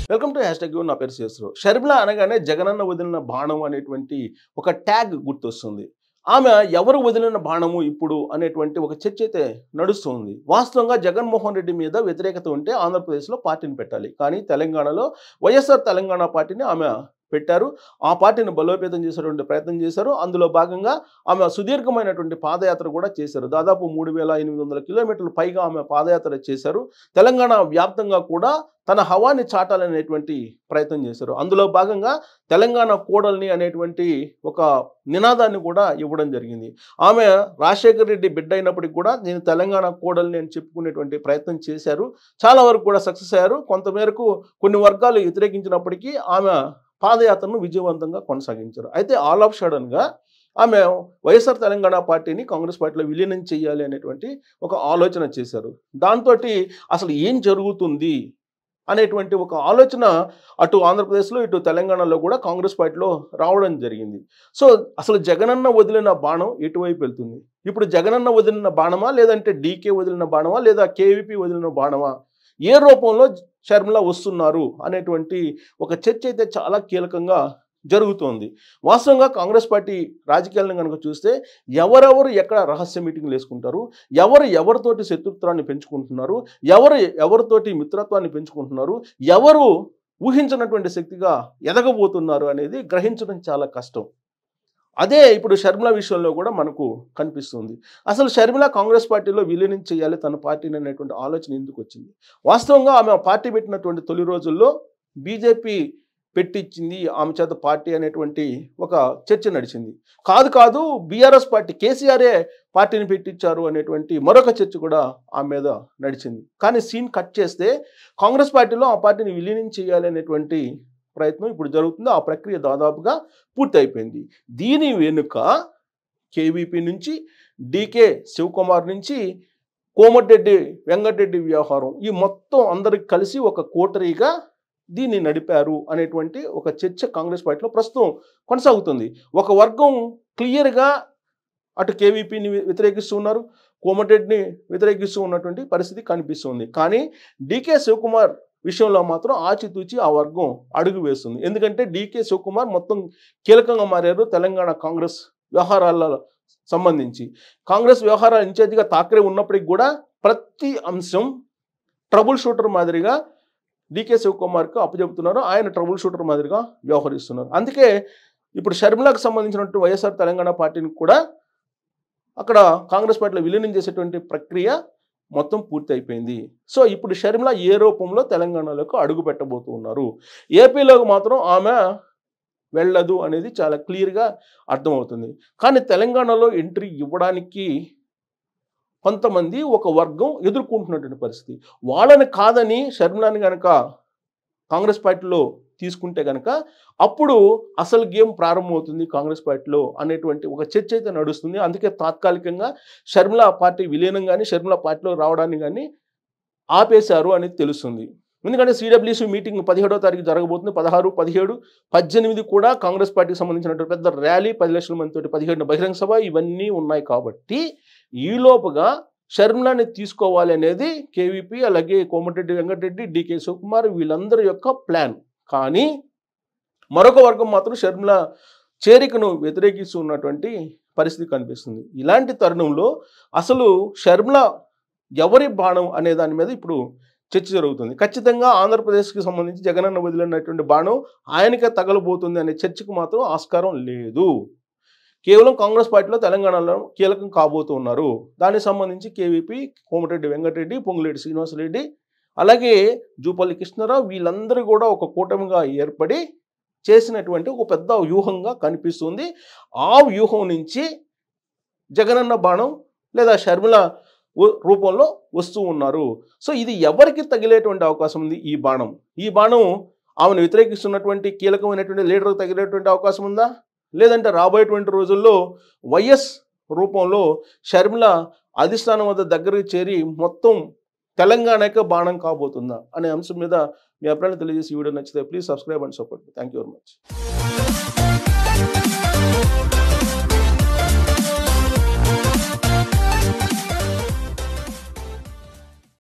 welcome to hash tag నా పేరు శేషరావు షర్మిల అనగానే జగనన్న వదిలిన బాణం అనేటువంటి ఒక ట్యాగ్ గుర్తొస్తుంది ఆమె ఎవరు వదిలిన బాణము ఇప్పుడు అనేటువంటి ఒక చర్చ అయితే నడుస్తుంది వాస్తవంగా జగన్మోహన్ రెడ్డి మీద వ్యతిరేకత ఉంటే ఆంధ్రప్రదేశ్లో పార్టీని పెట్టాలి కానీ తెలంగాణలో వైఎస్ఆర్ తెలంగాణ పార్టీని ఆమె పెట్టారు ఆ పార్టీని బలోపేతం చేసేటువంటి ప్రయత్నం చేశారు అందులో భాగంగా ఆమె సుదీర్ఘమైనటువంటి పాదయాత్ర కూడా చేశారు దాదాపు మూడు వేల ఎనిమిది వందల కిలోమీటర్లు పైగా ఆమె పాదయాత్ర చేశారు తెలంగాణ వ్యాప్తంగా కూడా తన హవాని చాటాలనేటువంటి ప్రయత్నం చేశారు అందులో భాగంగా తెలంగాణ కోడల్ని అనేటువంటి ఒక నినాదాన్ని కూడా ఇవ్వడం జరిగింది ఆమె రాజశేఖర రెడ్డి బిడ్డ అయినప్పటికీ కూడా నేను తెలంగాణ కోడల్ని అని చెప్పుకునేటువంటి ప్రయత్నం చేశారు చాలా వరకు కూడా సక్సెస్ అయ్యారు కొంతమేరకు కొన్ని వర్గాలు వ్యతిరేకించినప్పటికీ ఆమె పాదయాత్రను విజయవంతంగా కొనసాగించారు అయితే ఆల్ ఆఫ్ సడన్గా ఆమె వైఎస్ఆర్ తెలంగాణ పార్టీని కాంగ్రెస్ పార్టీలో విలీనం చేయాలి అనేటువంటి ఒక ఆలోచన చేశారు దాంతో అసలు ఏం జరుగుతుంది అనేటువంటి ఒక ఆలోచన అటు ఆంధ్రప్రదేశ్లో ఇటు తెలంగాణలో కూడా కాంగ్రెస్ పార్టీలో రావడం జరిగింది సో అసలు జగనన్న వదిలిన బాణం ఎటువైపు వెళ్తుంది ఇప్పుడు జగనన్న వదిలిన బాణమా లేదంటే డీకే వదిలిన బాణమా లేదా కేవీపీ వదిలిన బాణమా ఏ రూపంలో షర్మిల వస్తున్నారు అనేటువంటి ఒక చర్చ అయితే చాలా కీలకంగా జరుగుతోంది వాస్తవంగా కాంగ్రెస్ పార్టీ రాజకీయాలను కనుక చూస్తే ఎవరెవరు ఎక్కడ రహస్య మీటింగ్లు వేసుకుంటారు ఎవరు ఎవరితోటి శత్రుత్వాన్ని పెంచుకుంటున్నారు ఎవరు ఎవరితోటి మిత్రత్వాన్ని పెంచుకుంటున్నారు ఎవరు ఊహించినటువంటి శక్తిగా ఎదగబోతున్నారు అనేది గ్రహించడం చాలా కష్టం అదే ఇప్పుడు షర్మిల విషయంలో కూడా మనకు కనిపిస్తుంది అసలు షర్మిల కాంగ్రెస్ పార్టీలో విలీనం చేయాలి తన పార్టీని అనేటువంటి ఆలోచన ఎందుకు వచ్చింది వాస్తవంగా ఆమె పార్టీ పెట్టినటువంటి తొలి రోజుల్లో బీజేపీ పెట్టించింది ఆమె చేత పార్టీ అనేటువంటి ఒక చర్చ నడిచింది కాదు కాదు బీఆర్ఎస్ పార్టీ కేసీఆరే పార్టీని పెట్టించారు అనేటువంటి మరొక చర్చ కూడా ఆమె మీద నడిచింది కానీ సీన్ కట్ చేస్తే కాంగ్రెస్ పార్టీలో ఆ పార్టీని విలీనం చేయాలి అనేటువంటి ప్రయత్నం ఇప్పుడు జరుగుతుంది ఆ ప్రక్రియ దాదాపుగా పూర్తి అయిపోయింది దీని వెనుక కేవీపీ నుంచి డీకే శివకుమార్ నుంచి కోమటిరెడ్డి వెంకటరెడ్డి వ్యవహారం ఈ మొత్తం అందరికి కలిసి ఒక కోటరీగా దీన్ని నడిపారు అనేటువంటి ఒక చర్చ కాంగ్రెస్ పార్టీలో ప్రస్తుతం కొనసాగుతుంది ఒక వర్గం క్లియర్గా అటు కేవీపీని వ్యతిరేకిస్తూ ఉన్నారు కోమటిరెడ్డిని వ్యతిరేకిస్తూ ఉన్నటువంటి పరిస్థితి కనిపిస్తుంది కానీ డీకే శివకుమార్ విషయంలో మాత్రం ఆచితూచి ఆ వర్గం అడుగు వేస్తుంది ఎందుకంటే డీకే శివకుమార్ మొత్తం కీలకంగా మారారు తెలంగాణ కాంగ్రెస్ వ్యవహారాల సంబంధించి కాంగ్రెస్ వ్యవహారాల ఇన్ఛార్జిగా తాకరే ఉన్నప్పటికి కూడా ప్రతి అంశం ట్రబుల్ షూటర్ మాదిరిగా డీకే శివకుమార్కు అప్పచెబుతున్నారు ఆయన ట్రబుల్ షూటర్ మాదిరిగా వ్యవహరిస్తున్నారు అందుకే ఇప్పుడు షర్మిలకు సంబంధించినటువంటి వైఎస్ఆర్ తెలంగాణ పార్టీని కూడా అక్కడ కాంగ్రెస్ పార్టీలో విలీనం చేసేటువంటి ప్రక్రియ మొత్తం పూర్తి అయిపోయింది సో ఇప్పుడు షర్మిల ఏ రూపంలో తెలంగాణలోకి అడుగు పెట్టబోతూ ఉన్నారు ఏపీలోకి మాత్రం ఆమె వెళ్ళదు అనేది చాలా క్లియర్గా అర్థమవుతుంది కానీ తెలంగాణలో ఎంట్రీ ఇవ్వడానికి కొంతమంది ఒక వర్గం ఎదుర్కొంటున్నటువంటి పరిస్థితి వాళ్ళని కాదని షర్మిలాని కనుక కాంగ్రెస్ పార్టీలో తీసుకుంటే కనుక అప్పుడు అసలు గేమ్ ప్రారంభమవుతుంది కాంగ్రెస్ పార్టీలో అనేటువంటి ఒక చర్చ అయితే నడుస్తుంది అందుకే తాత్కాలికంగా షర్మిల పార్టీ విలీనం కానీ షర్మిల పార్టీలో రావడాన్ని కానీ ఆపేశారు అనేది తెలుస్తుంది ఎందుకంటే సిడబ్ల్యూసీ మీటింగ్ పదిహేడో తారీఖు జరగబోతుంది పదహారు పదిహేడు పద్దెనిమిది కూడా కాంగ్రెస్ పార్టీకి సంబంధించినటువంటి పెద్ద ర్యాలీ పది లక్షల మందితోటి పదిహేడున బహిరంగ సభ ఇవన్నీ ఉన్నాయి కాబట్టి ఈలోపుగా షర్మిలాని తీసుకోవాలి అనేది కేవీపీ అలాగే కోమటిరెడ్డి వెంకటరెడ్డి డికే శివకుమార్ వీళ్ళందరి యొక్క ప్లాన్ కానీ మరొక వర్గం మాత్రం షర్మిల చేరికను వ్యతిరేకిస్తూ ఉన్నటువంటి పరిస్థితి కనిపిస్తుంది ఇలాంటి తరుణంలో అసలు షర్మిల ఎవరి బాణం అనే దాని మీద ఇప్పుడు చర్చ జరుగుతుంది ఖచ్చితంగా ఆంధ్రప్రదేశ్కి సంబంధించి జగనన్న వదిలినటువంటి బాణం ఆయనకే తగలబోతుంది అనే చర్చకు మాత్రం ఆస్కారం లేదు కేవలం కాంగ్రెస్ పార్టీలో తెలంగాణలో కీలకం కాబోతూ ఉన్నారు దానికి సంబంధించి కేవీపీ కోమటిరెడ్డి వెంకటరెడ్డి పొంగులేటి శ్రీనివాసరెడ్డి అలాగే జూపల్లి కృష్ణారావు వీళ్ళందరూ కూడా ఒక కూటమిగా ఏర్పడి చేసినటువంటి ఒక పెద్ద వ్యూహంగా కనిపిస్తుంది ఆ వ్యూహం నుంచి జగనన్న బాణం లేదా షర్మిల వ- రూపంలో వస్తూ ఉన్నారు సో ఇది ఎవరికి తగిలేటువంటి అవకాశం ఉంది ఈ బాణం ఈ బాణం ఆమెను వ్యతిరేకిస్తున్నటువంటి కీలకమైనటువంటి లీడర్కి తగిలేటువంటి అవకాశం ఉందా లేదంటే రాబోయేటువంటి రోజుల్లో వైఎస్ రూపంలో షర్మిల అధిష్టానం వద్ద దగ్గరికి చేరి మొత్తం తెలంగాణకే బాణం కాబోతుందా అనే అంశం మీద మీ అభిప్రాయాలు తెలియజేసి ఈ వీడియో నచ్చితే please subscribe and support thank you very much